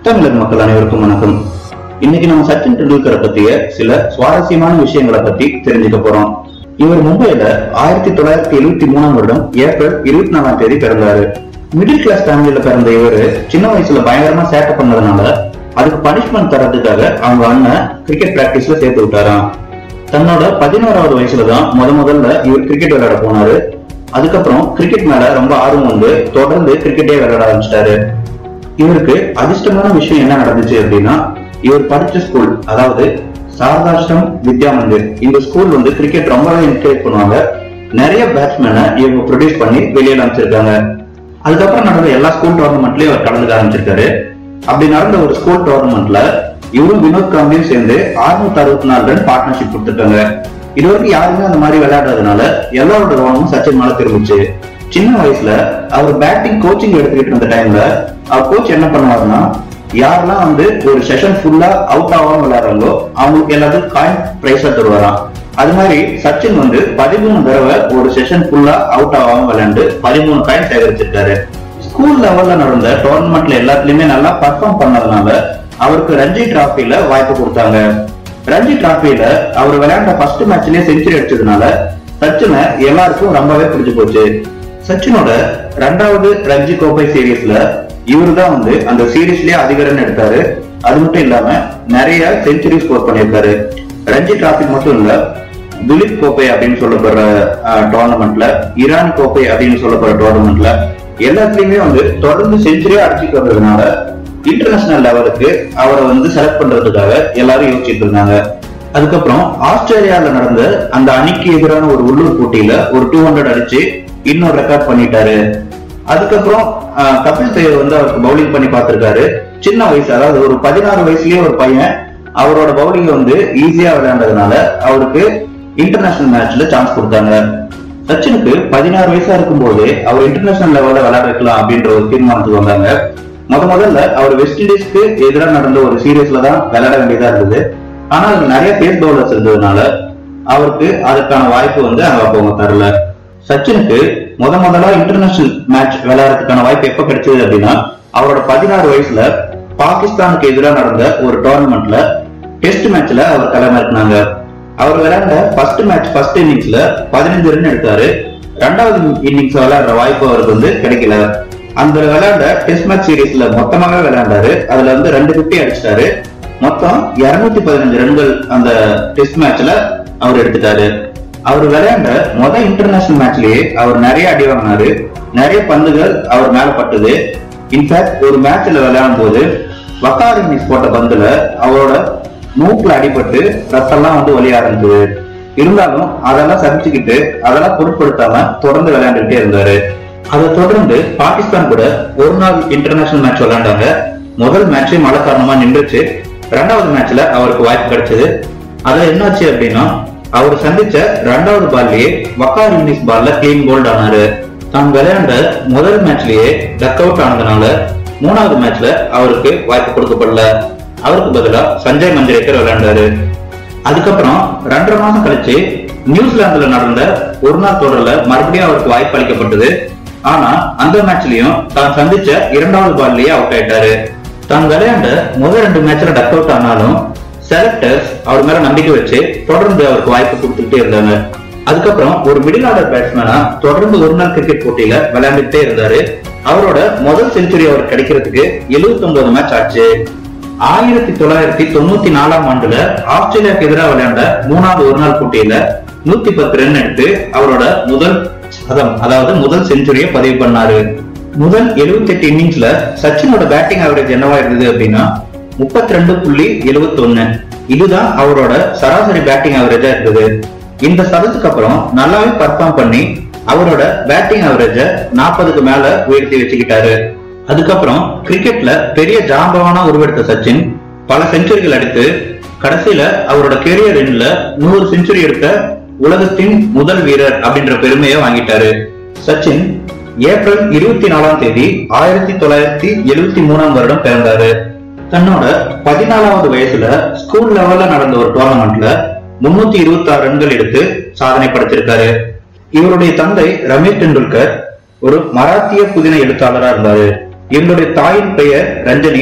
தமிழக மக்கள் அனைவருக்கும் வணக்கம் இன்னைக்கு நம்ம சச்சின் டெண்டுல்கரை பத்திய சில சுவாரஸ்யமான விஷயங்களை பத்தி தெரிஞ்சுக்க போறோம் இவர் மும்பைல ஆயிரத்தி தொள்ளாயிரத்தி எழுபத்தி மூணாம் வருடம் ஏப்ரல் இருபத்தி நாலாம் தேதி பிறந்தாரு மிடில் கிளாஸ் ஃபேமிலியில பிறந்த இவரு சின்ன வயசுல பயங்கரமா சேட்டை பண்ணதுனால அதுக்கு பனிஷ்மெண்ட் தரதுக்காக அவங்க அண்ணன் கிரிக்கெட் பிராக்டிஸ்ல சேர்த்து விட்டாராம் தன்னோட பதினோராவது வயசுல தான் முத முதல்ல இவர் கிரிக்கெட் விளையாட போனாரு அதுக்கப்புறம் கிரிக்கெட் மேல ரொம்ப ஆர்வம் வந்து தொடர்ந்து கிரிக்கெட்டே விளையாட ஆரம்பிச்சிட்டாரு இவருக்கு அதிர்ஷ்டமான விஷயம் என்ன நடந்துச்சு அப்படின்னா இவர் படிச்ச ஸ்கூல் அதாவது சாரதாஷ்டம் வித்யா மந்திர் இந்த ஸ்கூல் வந்து கிரிக்கெட் ரொம்பவே என்கரேஜ் பண்ணுவாங்க நிறைய பேட்ஸ்மேனை இவங்க ப்ரொடியூஸ் பண்ணி வெளியில அமைச்சிருக்காங்க அதுக்கப்புறம் நடந்த எல்லா ஸ்கூல் டோர்னமெண்ட்லயும் அவர் கலந்துக்க ஆரம்பிச்சிருக்காரு அப்படி நடந்த ஒரு ஸ்கூல் டோர்னமெண்ட்ல இவரும் வினோத் காம்பியும் சேர்ந்து 664 அறுபத்தி நாலு ரன் பார்ட்னர்ஷிப் கொடுத்துருக்காங்க இது வரைக்கும் யாருமே அந்த மாதிரி விளையாடுறதுனால எல்லாரோட கவனமும் சச்சின் மேல திரும்பிச்சு சின்ன வயசுல அவர் பேட்டிங் கோச்சிங் எடுத்துக்கிட்டு இருந்த டைம்ல அவர் கோச் என்ன பண்ணுவாருன்னா யாரெல்லாம் வந்து ஒரு செஷன் ஃபுல்லா அவுட் ஆகாம விளையாடுறாங்களோ அவங்களுக்கு எல்லாத்துக்கும் காயின் பிரைஸா தருவாராம் அது மாதிரி சச்சின் வந்து பதிமூணு தடவை ஒரு செஷன் ஃபுல்லா அவுட் ஆகாம விளையாண்டு பதிமூணு காயின் சேகரிச்சிருக்காரு ஸ்கூல் லெவல்ல நடந்த டோர்னமெண்ட்ல எல்லாத்துலயுமே நல்லா பர்ஃபார்ம் பண்ணதுனால அவருக்கு ரஞ்சி டிராஃபில வாய்ப்பு கொடுத்தாங்க ரஞ்சி டிராஃபில அவர் விளையாண்ட ஃபர்ஸ்ட் மேட்ச்லயே செஞ்சுரி அடிச்சதுனால சச்சினை எல்லாருக்கும் ரொம்பவே பிடிச்சு போச்சு சச்சினோட ரெண்டாவது ரஞ்சி கோப்பை சீரீஸ்ல இவரு தான் வந்து அந்த சீரீஸ்லயே அதிக ரன் எடுத்தாரு அது மட்டும் இல்லாம நிறைய செஞ்சுரி ஸ்கோர் பண்ணியிருக்காரு ரஞ்சி டிராஃபி மட்டும் இல்ல துலிப் கோப்பை அப்படின்னு சொல்லப்படுற டோர்னமெண்ட்ல ஈரான் கோப்பை அப்படின்னு சொல்லப்படுற டோர்னமெண்ட்ல எல்லாத்துலயுமே வந்து தொடர்ந்து செஞ்சுரியா அடிச்சுட்டு வந்ததுனால இன்டர்நேஷனல் லெவலுக்கு அவரை வந்து செலக்ட் பண்றதுக்காக எல்லாரும் யோசிச்சுட்டு இருந்தாங்க அதுக்கப்புறம் ஆஸ்திரேலியால நடந்த அந்த அணிக்கு எதிரான ஒரு உள்ளூர் போட்டியில ஒரு டூ ஹண்ட்ரட் அடிச்சு இன்னொரு ரெக்கார்ட் பண்ணிட்டாரு அதுக்கப்புறம் ஆஹ், கபில் தேவ் வந்து அவருக்கு பவுலிங் பண்ணி பார்த்திருக்காரு சின்ன வயசு அதாவது ஒரு பதினாறு வயசுலயே ஒரு பையன் அவரோட பவுலிங் வந்து ஈஸியா விளையாண்டதுனால அவருக்கு இன்டர்நேஷனல் மேட்ச்ல சான்ஸ் கொடுத்தாங்க சச்சினுக்கு பதினாறு வயசா இருக்கும்போது அவர் இன்டர்நேஷனல் லெவல்ல விளையாட வைக்கலாம் அப்படின்ற ஒரு தீர்மானத்துக்கு வந்தாங்க முத முதல்ல அவர் வெஸ்ட் இண்டீஸ்க்கு எதிராக நடந்த ஒரு சீரீஸ்ல தான் விளையாட வேண்டியதா இருந்தது ஆனால் அதுல நிறைய பேஸ் பவுலர்ஸ் இருந்ததுனால அவருக்கு அதுக்கான வாய்ப்பு வந்து அங்க அவங்க தரல சச்சினுக்கு முத முதலா இன்டர்நேஷனல் மேட்ச் விளையாடுறதுக்கான வாய்ப்பு எப்ப கிடைச்சது அப்படின்னா அவரோட பதினாறு வயசுல பாகிஸ்தானுக்கு எதிராக நடந்த ஒரு டோர்னமெண்ட்ல டெஸ்ட் மேட்ச்ல அவர் களமிறக்குனாங்க அவர் விளையாண்ட ஃபர்ஸ்ட் மேட்ச் ஃபர்ஸ்ட் இன்னிங்ஸ்ல பதினஞ்சு ரன் எடுத்தாரு ரெண்டாவது இன்னிங்ஸ் விளையாடுற வாய்ப்பு அவருக்கு வந்து கிடைக்கல அந்த விளையாண்ட டெஸ்ட் மேட்ச் சீரீஸ்ல மொத்தமாவே விளையாண்டாரு அதுல வந்து ரெண்டு பிப்டி அடிச்சிட்டாரு மொத்தம் 215 பதினஞ்சு ரன்கள் அந்த டெஸ்ட் மேட்ச்ல அவர் எடுத்துட்டாரு அவர் விளையாண்ட முத இன்டர்நேஷனல் மேட்ச்லயே அவர் நிறைய அடி வாங்கினாரு நிறைய பந்துகள் அவர் மேல பட்டது இன்ஃபேக்ட் ஒரு மேட்ச்ல விளையாடும் போது வக்கார் இன்னிங்ஸ் போட்ட பந்துல அவரோட மூக்குல அடிபட்டு ரத்தம்லாம் வந்து ஒலிய ஆரம்பிச்சது இருந்தாலும் அதெல்லாம் சகிச்சுக்கிட்டு அதெல்லாம் பொருட்படுத்தாம தொடர்ந்து விளையாண்டுட்டே இருந்தாரு அதை தொடர்ந்து பாகிஸ்தான் கூட ஒரு நாள் இன்டர்நேஷனல் மேட்ச் விளையாண்டாங்க முதல் மேட்சே மழை காரணமா நின்றுச்சு ரெண்டாவது மேட்ச்ல அவருக்கு வாய்ப்பு கிடைச்சது அதுல என்னாச்சு அப்படின்னா அவர் சந்திச்ச ரெண்டாவது பால்லயே வக்கார் இன்னிங்ஸ் பால்ல கிளீன் போல்ட் ஆனாரு தான் விளையாண்ட முதல் மேட்ச்லயே டக் அவுட் ஆனதுனால மூணாவது மேட்ச்ல அவருக்கு வாய்ப்பு கொடுக்கப்படல அவருக்கு பதிலா சஞ்சய் மஞ்சரேக்கர் விளையாண்டாரு அதுக்கப்புறம் ரெண்டரை மாசம் கழிச்சு நியூசிலாந்துல நடந்த ஒரு நாள் தொடர்ல மறுபடியும் அவருக்கு வாய்ப்பு அளிக்கப்பட்டது ஆனா அந்த மேட்ச்லயும் தான் சந்திச்ச இரண்டாவது பால்லயே அவுட் ஆயிட்டாரு தான் விளையாண்ட முதல் ரெண்டு மேட்ச்ல டக் அவுட் ஆனாலும் செலக்டர்ஸ் அவர் மேல நம்பிக்கை வச்சு தொடர்ந்து அவருக்கு வாய்ப்பு கொடுத்துட்டே இருந்தாங்க அதுக்கப்புறம் ஒரு மிடில் ஆர்டர் பேட்ஸ்மேனா தொடர்ந்து ஒரு நாள் கிரிக்கெட் போட்டியில விளையாண்டுட்டே இருந்தாரு அவரோட முதல் செஞ்சுரி அவர் கிடைக்கிறதுக்கு 79 மேட்ச் ஆச்சு ஆயிரத்தி தொள்ளாயிரத்தி தொண்ணூத்தி நாலாம் ஆண்டுல ஆஸ்திரேலியாவுக்கு எதிராக விளையாண்ட மூணாவது ஒரு நாள் போட்டியில நூத்தி பத்து ரன் எடுத்து அவரோட முதல் சதம் அதாவது முதல் செஞ்சுரியை பதிவு பண்ணாரு முதல் 78 எட்டு இன்னிங்ஸ்ல சச்சினோட பேட்டிங் ஆவரேஜ் என்னவா இருந்தது அப்படின்னா முப்பத்தி ரெண்டு புள்ளி எழுபத்தி ஒண்ணு இதுதான் அவரோட சராசரி பேட்டிங் ஆவரேஜா இருந்தது இந்த சதத்துக்கு அப்புறம் நல்லாவே பர்ஃபார்ம் பண்ணி அவரோட பேட்டிங் ஆவரேஜ நாற்பதுக்கு மேல உயர்த்தி வச்சுக்கிட்டாரு அதுக்கப்புறம் கிரிக்கெட்ல பெரிய ஜாம்பவானா உருவெடுத்த சச்சின் பல செஞ்சுரிகள் அடித்து கடைசியில அவரோட கெரியர் எண்ட்ல நூறு செஞ்சுரி எடுத்த உலகத்தின் முதல் வீரர் அப்படின்ற பெருமையை வாங்கிட்டாரு சச்சின் ஏப்ரல் இருபத்தி நாலாம் தேதி ஆயிரத்தி தொள்ளாயிரத்தி எழுபத்தி மூணாம் வருடம் பிறந்தாரு தன்னோட பதினாலாவது வயசுல ஸ்கூல் லெவல்ல நடந்த ஒரு டோர்னமெண்ட்ல முன்னூத்தி இருபத்தி ஆறு ரன்கள் எடுத்து சாதனை படைச்சிருக்காரு இவருடைய தந்தை ரமேஷ் டெண்டுல்கர் ஒரு மராத்திய புதின எழுத்தாளரா இருந்தாரு இவருடைய தாயின் பெயர் ரஞ்சனி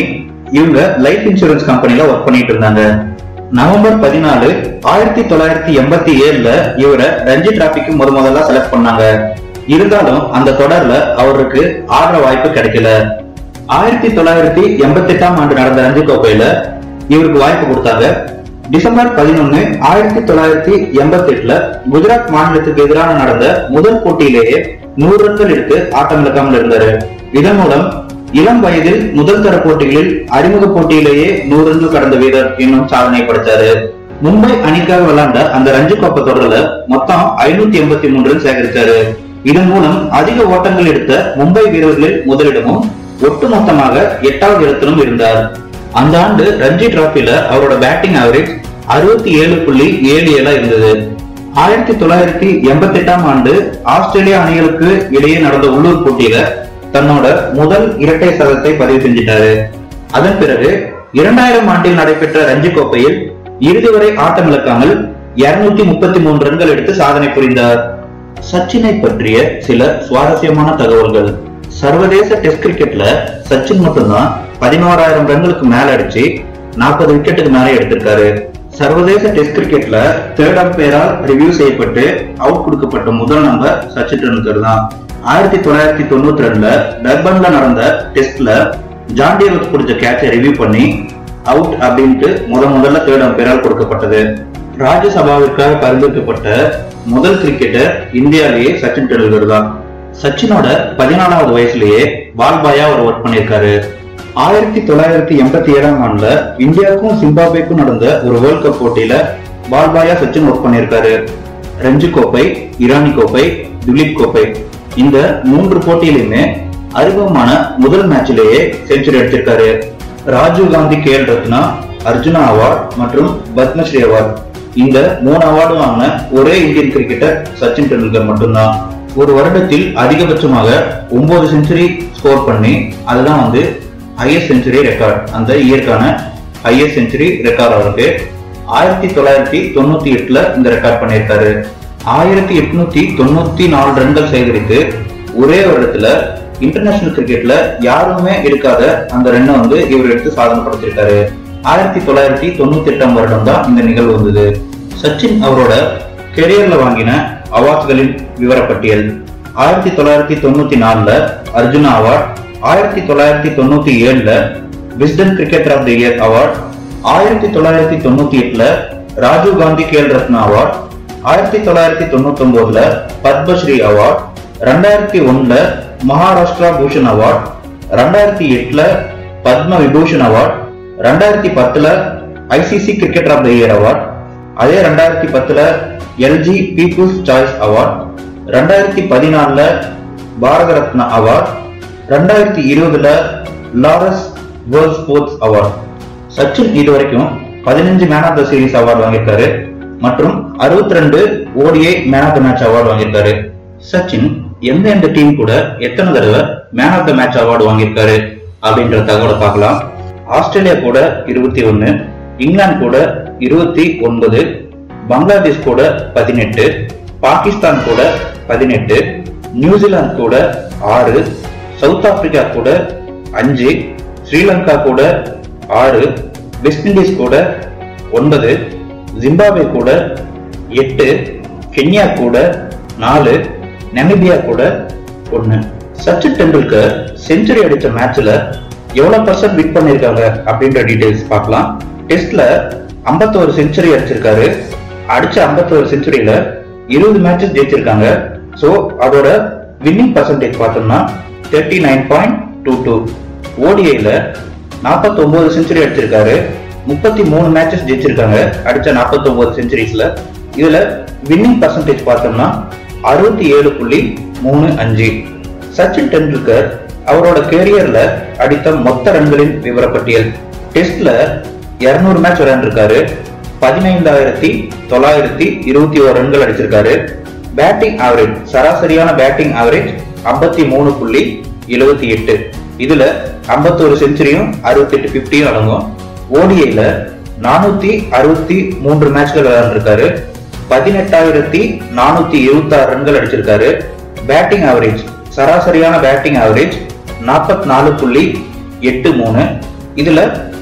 இவங்க லைஃப் இன்சூரன்ஸ் கம்பெனில ஒர்க் பண்ணிட்டு இருந்தாங்க நவம்பர் பதினாலு ஆயிரத்தி தொள்ளாயிரத்தி எண்பத்தி ஏழுல இவரை ரஞ்சி டிராபிக்கு முத முதல்ல செலக்ட் பண்ணாங்க இருந்தாலும் அந்த தொடர்ல அவருக்கு ஆடுற வாய்ப்பு கிடைக்கல ஆயிரத்தி தொள்ளாயிரத்தி எண்பத்தி எட்டாம் ஆண்டு நடந்த ரஞ்சி கோப்பையில இவருக்கு வாய்ப்பு கொடுத்தாங்க டிசம்பர் பதினொன்னு ஆயிரத்தி தொள்ளாயிரத்தி எண்பத்தி எட்டுல குஜராத் மாநிலத்துக்கு எதிரான நடந்த முதல் போட்டியிலேயே நூறு ரன்கள் எடுத்து ஆட்டம் இழக்காமல் இருந்தாரு இதன் மூலம் இளம் வயதில் முதல் தர போட்டிகளில் அறிமுக போட்டியிலேயே நூறு ரன்கள் கடந்த வீரர் என்னும் சாதனை படைத்தாரு மும்பை அணிக்காக விளையாண்ட அந்த ரஞ்சி கோப்பை தொடர்ல மொத்தம் ஐநூத்தி எண்பத்தி மூன்று ரன் சேகரித்தாரு இதன் மூலம் அதிக ஓட்டங்கள் எடுத்த மும்பை வீரர்களில் முதலிடமும் ஒட்டுமொத்தமாக எட்டாவது இடத்திலும் இருந்தார் அந்த ஆண்டு ரஞ்சி டிராபில அவரோட பேட்டிங் ஆவரேஜ் அறுபத்தி ஏழு புள்ளி ஏழு ஏழா இருந்தது ஆயிரத்தி தொள்ளாயிரத்தி எண்பத்தி எட்டாம் ஆண்டு ஆஸ்திரேலியா அணிகளுக்கு இடையே நடந்த உள்ளூர் போட்டியில தன்னோட முதல் இரட்டை சதத்தை பதிவு செஞ்சிட்டாரு அதன் பிறகு இரண்டாயிரம் ஆண்டில் நடைபெற்ற ரஞ்சி கோப்பையில் இறுதி வரை ஆட்டம் இழக்காமல் இருநூத்தி முப்பத்தி மூன்று ரன்கள் எடுத்து சாதனை புரிந்தார் சச்சினை பற்றிய சில சுவாரஸ்யமான தகவல்கள் சர்வதேச டெஸ்ட் கிரிக்கெட்ல சச்சின் மட்டும்தான் பதினோராயிரம் ரன்களுக்கு மேல அடிச்சு நாற்பது விக்கெட்டுக்கு மேல எடுத்திருக்காரு சர்வதேச டெஸ்ட் கிரிக்கெட்ல தேர்ட் அம்பையரால் ரிவ்யூ செய்யப்பட்டு அவுட் கொடுக்கப்பட்ட முதல் நம்பர் சச்சின் டெண்டுல்கர் தான் ஆயிரத்தி தொள்ளாயிரத்தி தொண்ணூத்தி ரெண்டுல டர்பன்ல நடந்த டெஸ்ட்ல ஜாண்டியருக்கு பிடிச்ச கேட்சை ரிவ்யூ பண்ணி அவுட் அப்படின்ட்டு முத முதல்ல தேர்ட் அம்பையரால் கொடுக்கப்பட்டது ராஜ்யசபாவிற்காக பரிந்துரைக்கப்பட்ட முதல் கிரிக்கெட்டர் இந்தியாவிலேயே சச்சின் டெண்டுல்கர் தான் சச்சினோட பதினாலாவது வயசுலயே பால்பாயா அவர் ஒர்க் பண்ணியிருக்காரு ஆயிரத்தி தொள்ளாயிரத்தி எண்பத்தி ஏழாம் ஆண்டுல இந்தியாவுக்கும் சிம்பாப்வேக்கும் நடந்த ஒரு வேர்ல்ட் கப் போட்டியில பால்பாயா சச்சின் ஒர்க் பண்ணியிருக்காரு ரஞ்சி கோப்பை இரானி கோப்பை துலீப் கோப்பை இந்த மூன்று போட்டியிலுமே அறிமுகமான முதல் மேட்சிலேயே செஞ்சுரி அடிச்சிருக்காரு ராஜீவ் காந்தி கேல் ரத்னா அர்ஜுனா அவார்ட் மற்றும் பத்மஸ்ரீ அவார்ட் இந்த மூணு அவார்டு வாங்கின ஒரே இந்தியன் கிரிக்கெட்டர் சச்சின் டெண்டுல்கர் மட்டும்தான் ஒரு வருடத்தில் அதிகபட்சமாக ஒன்பது செஞ்சுரி ஸ்கோர் பண்ணி அதுதான் வந்து ஹையஸ்ட் செஞ்சுரி ரெக்கார்ட் அந்த இயற்கான ஹையஸ்ட் செஞ்சுரி ரெக்கார்ட் அவருக்கு ஆயிரத்தி தொள்ளாயிரத்தி தொண்ணூத்தி எட்டுல இந்த ரெக்கார்ட் பண்ணியிருக்காரு ஆயிரத்தி எட்நூத்தி தொண்ணூத்தி நாலு ரன்கள் சேகரித்து ஒரே வருடத்துல இன்டர்நேஷனல் கிரிக்கெட்ல யாருமே எடுக்காத அந்த ரன்னை வந்து இவர் எடுத்து சாதனை படைச்சிருக்காரு ஆயிரத்தி தொள்ளாயிரத்தி தொண்ணூத்தி எட்டாம் வருடம் தான் இந்த நிகழ்வு வந்தது சச்சின் அவரோட கெரியர்ல வாங்கின அவார்ட்ஸ்களின் விவரப்பட்டியல் ஆயிரத்தி தொள்ளாயிரத்தி தொண்ணூத்தி நாலுல அர்ஜுனா அவார்ட் ஆயிரத்தி தொள்ளாயிரத்தி தொண்ணூத்தி ஏழுல Wisden cricketer of the year award ஆயிரத்தி தொள்ளாயிரத்தி தொண்ணூத்தி எட்டுல ராஜீவ் காந்தி கேல் ரத்னா அவார்ட் ஆயிரத்தி தொள்ளாயிரத்தி தொண்ணூத்தி ஒன்பதுல பத்மஸ்ரீ அவார்ட் ரெண்டாயிரத்தி ஒண்ணுல மகாராஷ்டிரா பூஷன் அவார்ட் ரெண்டாயிரத்தி எட்டுல பத்ம விபூஷன் அவார்ட் ரெண்டாயிரத்தி பத்துல ICC cricketer of the year award அதே ரெண்டாயிரத்தி பத்துல எல்ஜி பீப்புள்ஸ் சாய்ஸ் அவார்ட் ரெண்டாயிரத்தி பதினாலுல பாரத ரத்னா அவார்ட் ரெண்டாயிரத்தி இருபதுல Laureus world sports award Sachin இதுவரைக்கும் பதினஞ்சு man of the series award வாங்கியிருக்காரு மற்றும் அறுபத்தி ரெண்டு ODI man of the match award வாங்கியிருக்காரு சச்சின் எந்த எந்த டீம் கூட எத்தனை தடவை man of the match award வாங்கியிருக்காரு அப்படின்ற தகவலை பார்க்கலாம் ஆஸ்திரேலியா கூட இருபத்தி ஒன்னு இங்கிலாந்து கூட இருபத்தி ஒன்பது பங்களாதேஷ் கூட பதினெட்டு பாகிஸ்தான் கூட பதினெட்டு நியூசிலாந்து கூட ஆறு சவுத் ஆப்பிரிக்கா கூட அஞ்சு ஸ்ரீலங்கா கூட ஆறு வெஸ்ட் இண்டீஸ் கூட ஒன்பது ஜிம்பாப்வே கூட எட்டு கென்யா கூட நாலு நமீபியா கூட ஒன்னு சச்சின் டெண்டுல்கர் செஞ்சுரி அடிச்ச மேட்ச்ல எவ்வளவு பர்சன்ட் வின் பண்ணிருக்காங்க அப்படின்ற டீடைல்ஸ் பார்க்கலாம் டெஸ்ட்ல 51 செஞ்சுரி அடிச்சிருக்காரு அடிச்ச 51 செஞ்சுரியில இருபது மேட்சஸ் ஜெயிச்சிருக்காங்க சோ அதோட வின்னிங் பர்சன்டேஜ் பார்த்தோம்னா thirty nine point two two ஓடிஐல நாற்பத்தொன்பது செஞ்சுரி அடிச்சிருக்காரு முப்பத்தி மூணு மேட்சஸ் ஜெயிச்சிருக்காங்க அடிச்ச 49 செஞ்சுரிஸ்ல இதுல வின்னிங் பர்சன்டேஜ் பார்த்தோம்னா அறுபத்தி ஏழு புள்ளி மூணு அஞ்சு சச்சின் டெண்டுல்கர் அவரோட கேரியர்ல அடித்த மொத்த ரன்களின் விவரப்பட்டியல் டெஸ்ட்ல 200 மேட்ச் விளையாண்டுருக்காரு பதினைந்தாயிரத்தி தொள்ளாயிரத்தி இருபத்தி ஒரு ரன்கள் அடிச்சிருக்காரு பேட்டிங் ஆவரேஜ் சராசரியான பேட்டிங் ஆவரேஜ் ஐம்பத்தி மூணு புள்ளி எழுபத்தி எட்டு இதுல 51 செஞ்சுரியும் அறுபத்தி எட்டு பிப்டியும் அடங்கும் ஓடிஐல நானூத்தி அறுபத்தி மூன்று மேட்ச்கள் விளையாண்டுருக்காரு பதினெட்டாயிரத்தி நானூத்தி இருபத்தி ஆறு ரன்கள் அடிச்சிருக்காரு பேட்டிங் ஆவரேஜ் சராசரியான பேட்டிங் ஆவரேஜ் நாற்பத்தி நாலு புள்ளி எட்டு மூணு இதுல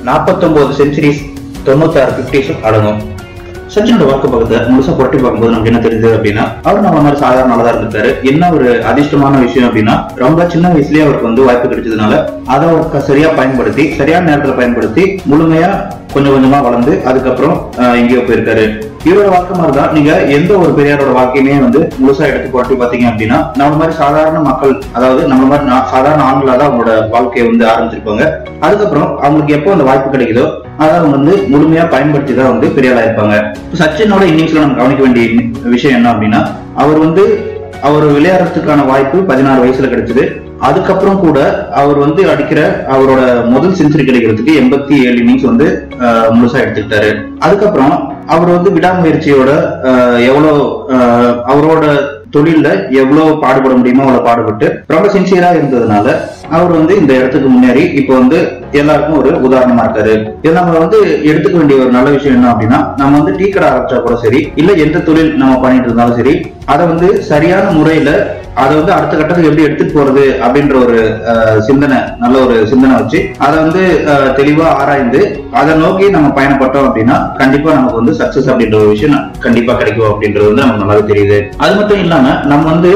49 செஞ்சுரிஸ் தொண்ணூத்தாறு பிப்டிஸும் அடங்கும் சச்சினோட வாக்கு பக்கத்தை முழுசா புரட்டி பார்க்கும்போது நமக்கு என்ன தெரியுது அப்படின்னா அவர் நம்ம மாதிரி சாதாரண தான் இருந்திருக்காரு என்ன ஒரு அதிர்ஷ்டமான விஷயம் அப்படின்னா ரொம்ப சின்ன வயசுலயே அவருக்கு வந்து வாய்ப்பு கிடைச்சதுனால அதை அவர் க- சரியா பயன்படுத்தி சரியான நேரத்துல பயன்படுத்தி முழுமையா கொஞ்சம் கொஞ்சமா வளர்ந்து அதுக்கப்புறம் ஆஹ், எங்கேயோ போயிருக்காரு இவரோட வாழ்க்கை மாதிரி தான் நீங்க எந்த ஒரு பெரியாரோட வாழ்க்கையுமே வந்து முழுசா எடுத்து புரட்டி பாத்தீங்க அப்படின்னா நம்ம மாதிரி சாதாரண மக்கள் அதாவது நம்ம மாதிரி நா- சாதாரண ஆண்களா தான் அவங்களோட வாழ்க்கையை வந்து ஆரம்பிச்சிருப்பாங்க அதுக்கப்புறம் அவங்களுக்கு எப்போ அந்த வாய்ப்பு கிடைக்குதோ அதை அவங்க வந்து முழுமையா பயன்படுத்தி தான் வந்து பெரிய ஆளா இருப்பாங்க இப்ப சச்சினோட இன்னிங்ஸ்ல நம்ம கவனிக்க வேண்டிய விஷயம் என்ன அப்படின்னா அவர் வந்து அவர் விளையாடுறதுக்கான வாய்ப்பு பதினாறு வயசுல கிடைச்சது அதுக்கப்புறம் கூட அவர் வந்து அடிக்கிற அவரோட முதல் செஞ்சுரி கிடைக்கிறதுக்கு எண்பத்தி ஏழு இன்னிங்ஸ் வந்து ஆஹ், முழுசா எடுத்துக்கிட்டாரு அதுக்கப்புறம் அவர் வந்து விடாமுயற்சியோட ஆஹ், எவ்வளவு ஆஹ், அவரோட தொழில்ல எவ்வளவு பாடுபட முடியுமோ அவ்வளவு பாடுபட்டு ரொம்ப சின்சியரா இருந்ததுனால அவர் வந்து இந்த இடத்துக்கு முன்னேறி இப்போ வந்து எல்லாருக்கும் ஒரு உதாரணமா இருக்காரு இது நம்ம வந்து எடுத்துக்க வேண்டிய ஒரு நல்ல விஷயம் என்ன அப்படின்னா நம்ம வந்து டீ கடை ஆரம்பிச்சா கூட சரி இல்ல எந்த தொழில் நம்ம பண்ணிட்டு இருந்தாலும் சரி அதை வந்து சரியான முறையில அதை வந்து அடுத்த கட்டத்துக்கு எப்படி எடுத்துட்டு போறது அப்படின்ற ஒரு அஹ், சிந்தனை நல்ல ஒரு சிந்தனை வச்சு அதை வந்து அஹ், தெளிவா ஆராய்ந்து அதை நோக்கி நம்ம பயணப்பட்டோம் அப்படின்னா கண்டிப்பா நமக்கு வந்து சக்சஸ் அப்படின்ற ஒரு விஷயம் கண்டிப்பா கிடைக்கும் அப்படின்றது வந்து நமக்கு நல்லாவே தெரியுது அது மட்டும் இல்லாம நம்ம வந்து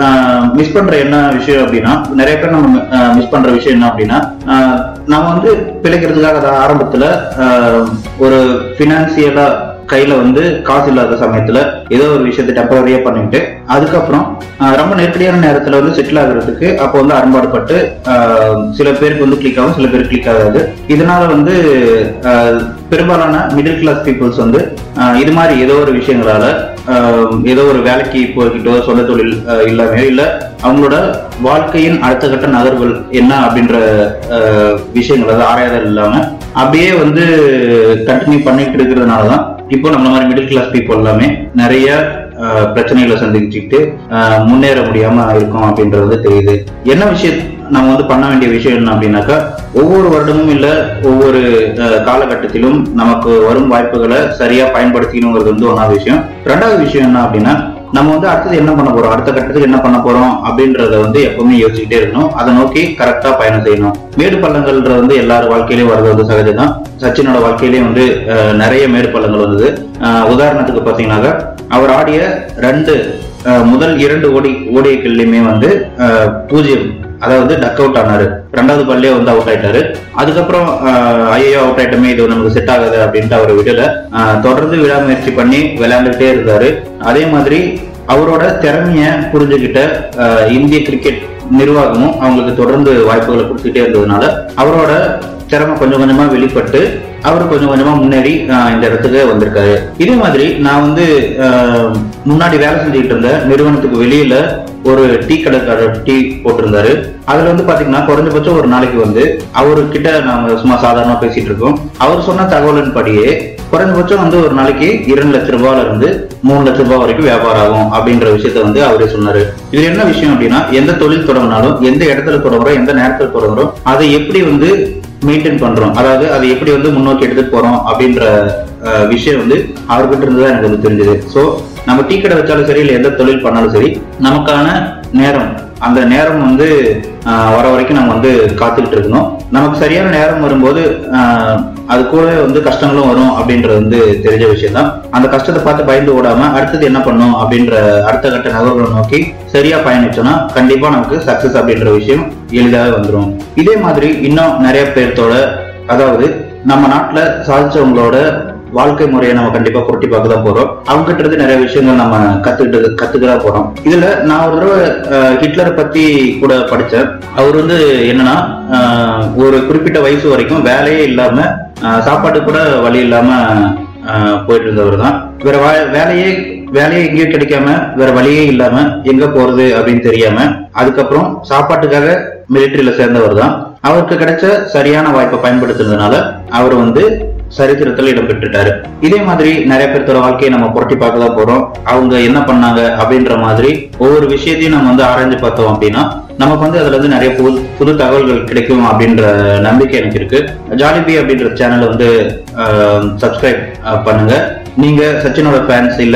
மிஸ் பண்ற என்ன விஷயம் அப்படின்னா நிறைய பேர் நம்ம மிஸ் பண்ற விஷயம் என்ன அப்படின்னா அஹ், நம்ம வந்து பிழைக்கிறதுக்காக அதாவது ஆரம்பத்துல அஹ், ஒரு பினான்சியலா கையில வந்து காசு இல்லாத சமயத்துல ஏதோ ஒரு விஷயத்தை டெம்பரரியா பண்ணிட்டு அதுக்கப்புறம் ஆஹ், ரொம்ப நெருக்கடியான நேரத்துல வந்து செட்டில் ஆகுறதுக்கு அப்போ வந்து அரும்பாடுபட்டு ஆஹ், சில பேருக்கு வந்து கிளிக் ஆகும் சில பேருக்கு கிளிக் ஆகாது இதனால வந்து ஆஹ், பெரும்பாலான மிடில் கிளாஸ் பீப்புள்ஸ் வந்து ஆஹ், இது மாதிரி ஏதோ ஒரு விஷயங்களால ஆஹ், ஏதோ ஒரு வேலைக்கு போய்கிட்டோ சொந்த தொழில் ஆஹ், இல்லாமையோ இல்ல அவங்களோட வாழ்க்கையின் அடுத்த கட்ட நகர்வுகள் என்ன அப்படின்ற ஆஹ், விஷயங்கள் அதாவது ஆராய்தல் இல்லாம அப்படியே வந்து கண்டினியூ பண்ணிட்டு இருக்கிறதுனால தான் இப்போ நம்ம மாதிரி மிடில் கிளாஸ் பீப்புள் எல்லாமே நிறைய ஆஹ், பிரச்சனைகளை சந்திச்சுக்கிட்டு ஆஹ், முன்னேற முடியாம இருக்கோம் அப்படின்றது வந்து தெரியுது என்ன விஷயம் நம்ம வந்து பண்ண வேண்டிய விஷயம் என்ன அப்படின்னாக்கா ஒவ்வொரு வருடமும் இல்ல ஒவ்வொரு ஆஹ், காலகட்டத்திலும் நமக்கு வரும் வாய்ப்புகளை சரியா பயன்படுத்திக்கணுங்கிறது வந்து ஒன்றாவது விஷயம் ரெண்டாவது விஷயம் என்ன அப்படின்னா நம்ம வந்து அடுத்தது என்ன பண்ண போறோம் அடுத்த கட்டத்துக்கு என்ன பண்ண போறோம் அப்படின்றத வந்து எப்பவுமே யோசிச்சுக்கிட்டே இருக்கணும் அதை நோக்கி கரெக்டா பயணம் செய்யணும் மேடு பள்ளங்கள்ன்றது வந்து எல்லார் வாழ்க்கையிலயும் வர்றது வந்து சகஜம்தான் சச்சினோட வாழ்க்கையிலயும் வந்து அஹ், நிறைய மேடு பள்ளங்கள் வந்தது அஹ், உதாரணத்துக்கு பாத்தீங்கன்னாக்கா அவர் ஆடிய ரெண்டு அஹ், முதல் இரண்டு ஓடி ஓடியக்கள்லயுமே வந்து அஹ், பூஜ்ஜியம் அதாவது டக் அவுட் ஆனாரு ரெண்டாவது பால்லே வந்து அவுட் ஆயிட்டாரு அதுக்கப்புறம் ஐயோ அவுட் ஆயிட்டமே இது நமக்கு செட் ஆகாது அப்படின்ட்டு அவர் விடல ஆஹ் தொடர்ந்து விடாமுயற்சி பண்ணி விளையாண்டுட்டே இருந்தாரு அதே மாதிரி அவரோட திறமைய புரிஞ்சுக்கிட்ட ஆஹ் இந்திய கிரிக்கெட் நிர்வாகமும் அவங்களுக்கு தொடர்ந்து வாய்ப்புகளை கொடுத்துட்டே இருந்ததுனால அவரோட திறமை கொஞ்சம் கொஞ்சமா வெளிப்பட்டு அவர் கொஞ்சம் கொஞ்சமா முன்னேறி ஆஹ் இந்த இடத்துக்கு வந்திருக்காரு இதே மாதிரி நான் வந்து ஆஹ் முன்னாடி வேலை செஞ்சுக்கிட்டு இருந்த நிறுவனத்துக்கு வெளியில ஒரு டீ கடைக்காரர் டீ போட்டிருந்தாரு அதுல வந்து பாத்தீங்கன்னா குறைஞ்சபட்சம் ஒரு நாளைக்கு வந்து அவர்கிட்ட நாம சும்மா சாதாரணமா பேசிட்டு இருக்கோம் அவர் சொன்ன தகவலின் படியே குறைஞ்சபட்சம் வந்து ஒரு நாளைக்கு இரண்டு லட்ச ரூபாயில இருந்து மூணு லட்ச ரூபாய் வரைக்கும் வியாபாரம் ஆகும் அப்படின்ற விஷயத்த வந்து அவரே சொன்னாரு இது என்ன விஷயம் அப்படின்னா எந்த தொழில் தொடங்கினாலும் எந்த இடத்துல தொடங்குறோம் எந்த நேரத்துல தொடங்குறோம் அதை எப்படி வந்து மெயின்டைன் பண்றோம் அதாவது அதை எப்படி வந்து முன்னோக்கி எடுத்துட்டு போறோம் அப்படின்ற அஹ், விஷயம் வந்து அவர்கிட்ட இருந்து தான் எனக்கு வந்து தெரிஞ்சது ஸோ நம்ம டீ கடை வச்சாலும் சரி இல்லை எந்த தொழில் பண்ணாலும் சரி நமக்கான நேரம் அந்த நேரம் வந்து ஆஹ், வர வரைக்கும் நம்ம வந்து காத்துக்கிட்டு இருக்கணும் நமக்கு சரியான நேரம் வரும்போது ஆஹ், அது கூட வந்து கஷ்டங்களும் வரும் அப்படின்றது வந்து தெரிஞ்ச விஷயம் தான் அந்த கஷ்டத்தை பார்த்து பயந்து ஓடாம அடுத்தது என்ன பண்ணும் அப்படின்ற அடுத்த கட்ட நகர்வுகளை நோக்கி சரியா பயணிச்சோம்னா கண்டிப்பா நமக்கு சக்சஸ் அப்படின்ற விஷயம் எளிதாக வந்துடும் இதே மாதிரி இன்னும் நிறைய பேர்த்தோட அதாவது நம்ம நாட்டுல சாதிச்சவங்களோட வாழ்க்கை முறையை நம்ம கண்டிப்பா புரட்டி பார்க்க தான் போறோம் அவங்க கிட்ட இருந்து நிறைய விஷயங்கள் நம்ம கத்துக்கிட்டு கத்துக்க போறோம் இதுல நான் ஒரு தடவை அஹ், ஹிட்லரை பத்தி கூட படிச்சேன் அவர் வந்து என்னன்னா அஹ், ஒரு குறிப்பிட்ட வயசு வரைக்கும் வேலையே இல்லாம அஹ், சாப்பாடு கூட வழி இல்லாம அஹ், போயிட்டு இருந்தவர் தான் வேற வா- வேலையே வேலையே எங்கேயும் கிடைக்காம வேற வழியே இல்லாம எங்க போறது அப்படின்னு தெரியாம அதுக்கப்புறம் சாப்பாட்டுக்காக மிலிட்டரியில சேர்ந்தவர் தான் அவருக்கு கிடைச்ச சரியான வாய்ப்பை பயன்படுத்துனதுனால அவர் வந்து சரித்திரத்துல இடம் பெற்றுட்டாரு இதே மாதிரி நிறைய பேர்த்தோட வாழ்க்கையை நம்ம புரட்டி பார்க்க தான் போறோம் அவங்க என்ன பண்ணாங்க அப்படின்ற மாதிரி ஒவ்வொரு விஷயத்தையும் நம்ம வந்து ஆராய்ஞ்சு பார்த்தோம் அப்படின்னா நமக்கு வந்து அதுல இருந்து நிறைய புது புது தகவல்கள் கிடைக்கும் அப்படின்ற நம்பிக்கை எனக்கு இருக்கு ஜாலிபி அப்படின்ற சேனலை வந்து சப்ஸ்கிரைப் பண்ணுங்க நீங்க சச்சினோட ஃபேன்ஸ் இல்ல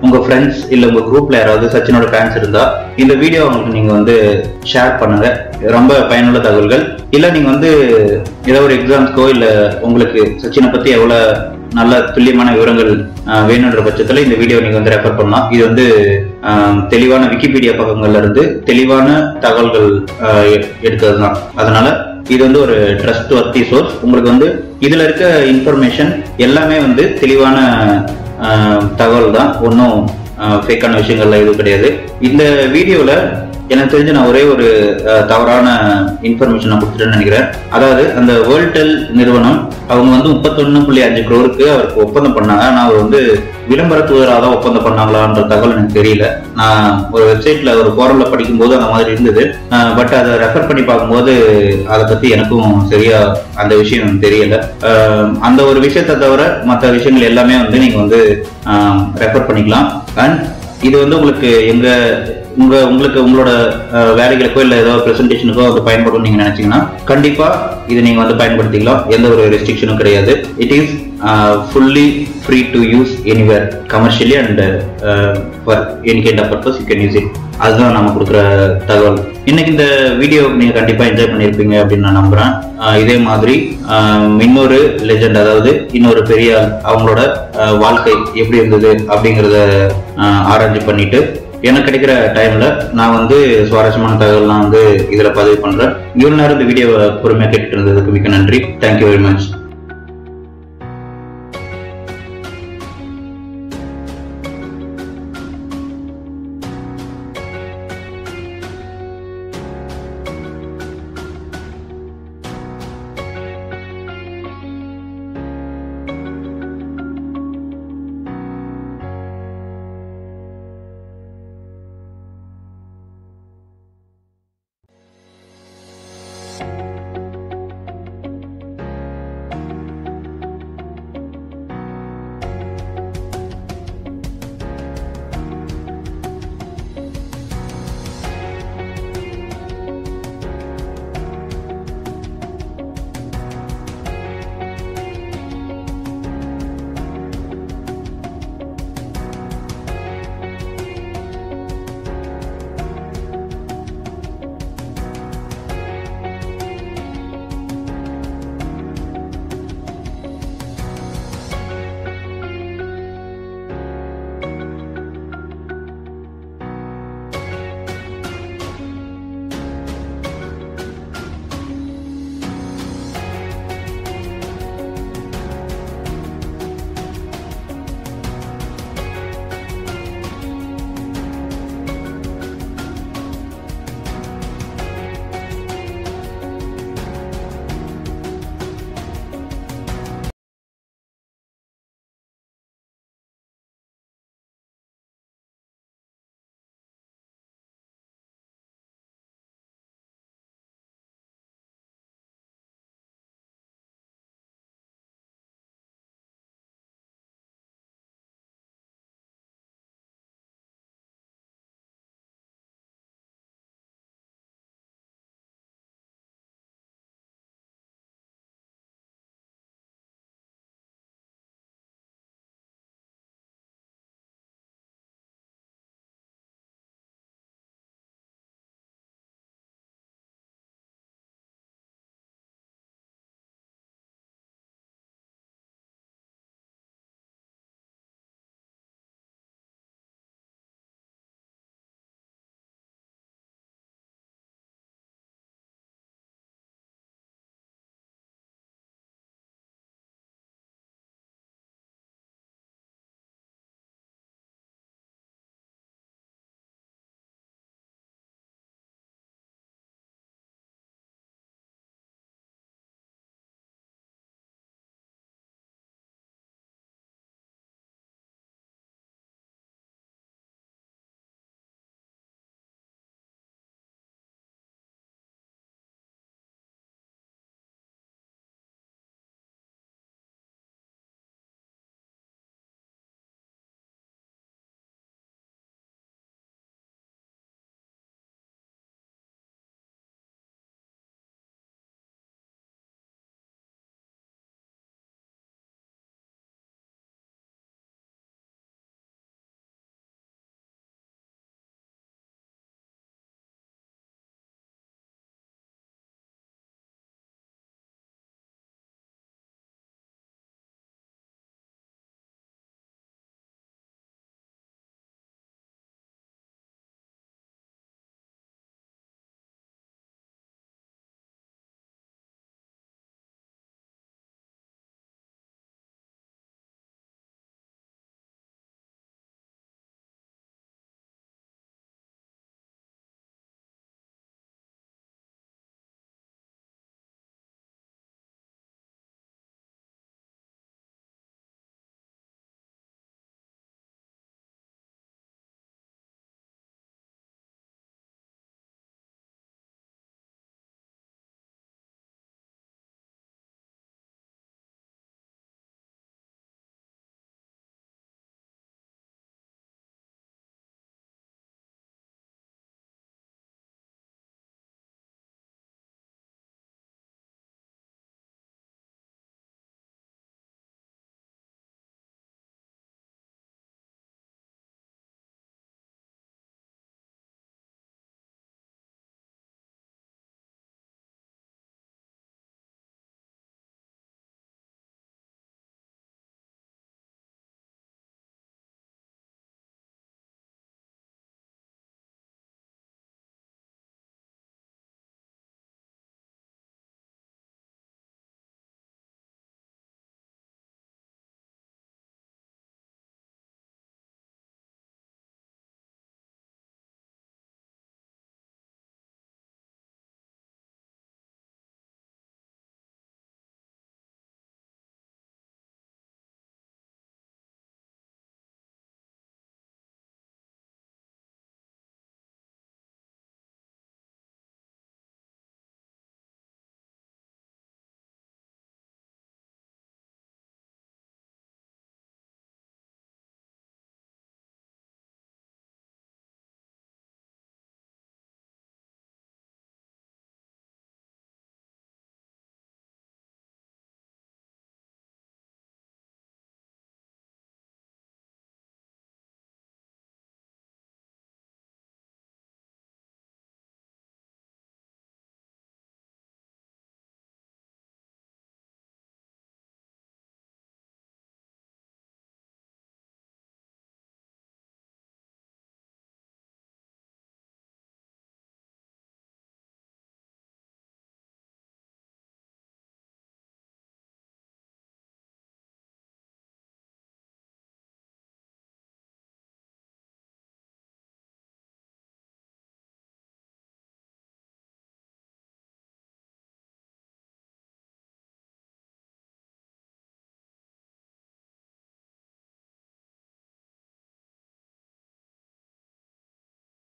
உங்க ஃப்ரெண்ட்ஸ் இல்ல உங்க குரூப்ல யாராவது சச்சினோட ஃபேன்ஸ் இருந்தா இந்த வீடியோ அவங்களுக்கு நீங்க வந்து ஷேர் பண்ணுங்க ரொம்ப பயனுள்ள தகவல்கள் இல்ல நீங்க வந்து ஏதோ ஒரு எக்ஸாம்ஸ்க்கோ இல்ல உங்களுக்கு சச்சினை பத்தி எவ்வளவு நல்ல துல்லியமான விவரங்கள் ஆஹ், வேணுன்ற பட்சத்துல இந்த வீடியோ நீங்க வந்து ரெஃபர் பண்ணலாம் இது வந்து ஆஹ், தெளிவான விக்கிபீடியா பக்கங்கள்ல இருந்து தெளிவான தகவல்கள் ஆஹ், எ- எடுத்தது தான் அதனால இது வந்து ஒரு ட்ரஸ்ட் வர்த்தி சோர்ஸ் உங்களுக்கு வந்து இதுல இருக்க இன்ஃபர்மேஷன் எல்லாமே வந்து தெளிவான ஆஹ், தகவல் தான் ஒன்றும் ஃபேக்கான விஷயங்கள்ல எதுவும் கிடையாது இந்த வீடியோல எனக்கு தெரிஞ்சு நான் ஒரே ஒரு அஹ், தவறான இன்ஃபர்மேஷன் நான் கொடுத்துட்டேன்னு நினைக்கிறேன் அதாவது அந்த வேர்ல்டெல் நிறுவனம் அவங்க வந்து முப்பத்தொன்னு புள்ளி அஞ்சு க்ரோருக்கு அவருக்கு ஒப்பந்தம் பண்ணாங்க ஆனா அவர் வந்து விளம்பர தூதராக தான் ஒப்பந்தம் பண்ணாங்களான்ற தகவல் எனக்கு தெரியல நான் ஒரு வெப்சைட்ல ஒரு போரம்ல படிக்கும்போது அந்த மாதிரி இருந்தது பட் அதை ரெஃபர் பண்ணி பார்க்கும்போது அதை பத்தி எனக்கும் சரியா அந்த விஷயம் தெரியல அஹ், அந்த ஒரு விஷயத்தை தவிர மற்ற விஷயங்கள் எல்லாமே வந்து நீங்க வந்து ரெஃபர் பண்ணிக்கலாம் அண்ட் இது வந்து உங்களுக்கு எங்க உங்க உங்களுக்கு உங்களோட அஹ், வேலைகளுக்கோ இல்ல ஏதோ பிரசன்டேஷனுக்கோ அது பயன்படும் நீங்க நினைச்சீங்கன்னா கண்டிப்பா இது நீங்க வந்து பயன்படுத்திக்கலாம் எந்த ஒரு ரெஸ்ட்ரிக்ஷனும் கிடையாது it is fully free to use anywhere commercially and for any kind of purpose you can use it அதுதான் நம்ம கொடுக்குற தகவல் இன்னைக்கு இந்த வீடியோ நீங்க கண்டிப்பா என்ஜாய் பண்ணியிருப்பீங்க அப்படின்னு நான் நம்புறேன் அஹ், இதே மாதிரி அஹ், இன்னொரு லெஜெண்ட் அதாவது இன்னொரு பெரிய ஆள், அவங்களோட அஹ், வாழ்க்கை எப்படி இருந்தது அப்படிங்கிறத அஹ், ஆராய்ச்சி பண்ணிட்டு எனக்கு கிடைக்கிற டைம்ல நான் வந்து சுவாரஸ்யமான தகவல்லாம் வந்து இதுல பதிவு பண்றேன் இவ்வளவு நேரம் இந்த வீடியோவை பொறுமையா கேட்டுட்டு இருந்ததுக்கு மிக்க நன்றி தேங்க்யூ வெரி மச்